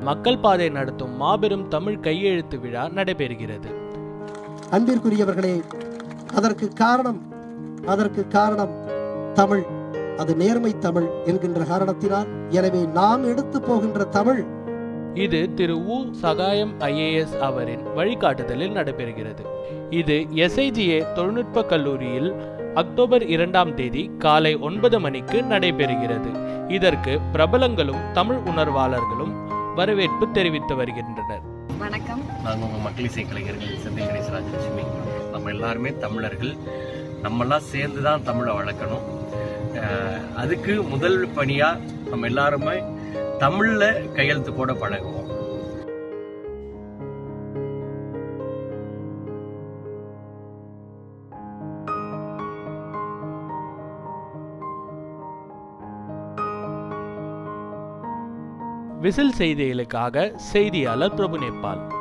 மக்கள் பாதை நடத்தும் மாபெரும் தமிழ் கையெழுத்து விழா நடைபெறுகிறது அன்பிற்குரியவர்களே அதற்கு காரணம் அதற்கு காரணம் தமிழ் அது நேர்மை தமிழ் என்கின்ற காரணத்தினால் எனவே நாம் எடுத்து போகின்ற தமிழ் இது திரு உ சகாயம் ஐஏஎஸ் அவரின் வழிகாட்டுதலில் நடைபெறுகிறது இது எஸ்ஐஜிஏ தொழில்நுட்ப கல்லூரியில் அக்டோபர் இரண்டாம் தேதி காலை ஒன்பது மணிக்கு நடைபெறுகிறது இதற்கு பிரபலங்களும் தமிழ் உணர்வாளர்களும் வரவேற்பு தெரிவித்து வருகின்றனர் வணக்கம் நாங்கள் உங்கள் மக்களிசை கலைஞர்கள் செந்தில் கணேச ராஜலட்சுமி நம்ம எல்லாருமே தமிழர்கள் நம்மெல்லாம் சேர்ந்து தான் தமிழை வளர்க்கணும் அஹ் அதுக்கு முதல் பணியாக நம்ம எல்லாருமே தமிழில் கையெழுத்து போட பழகுவோம் விசில் செய்திகளுக்காக செய்தியாளர் பிரபு நேபாள்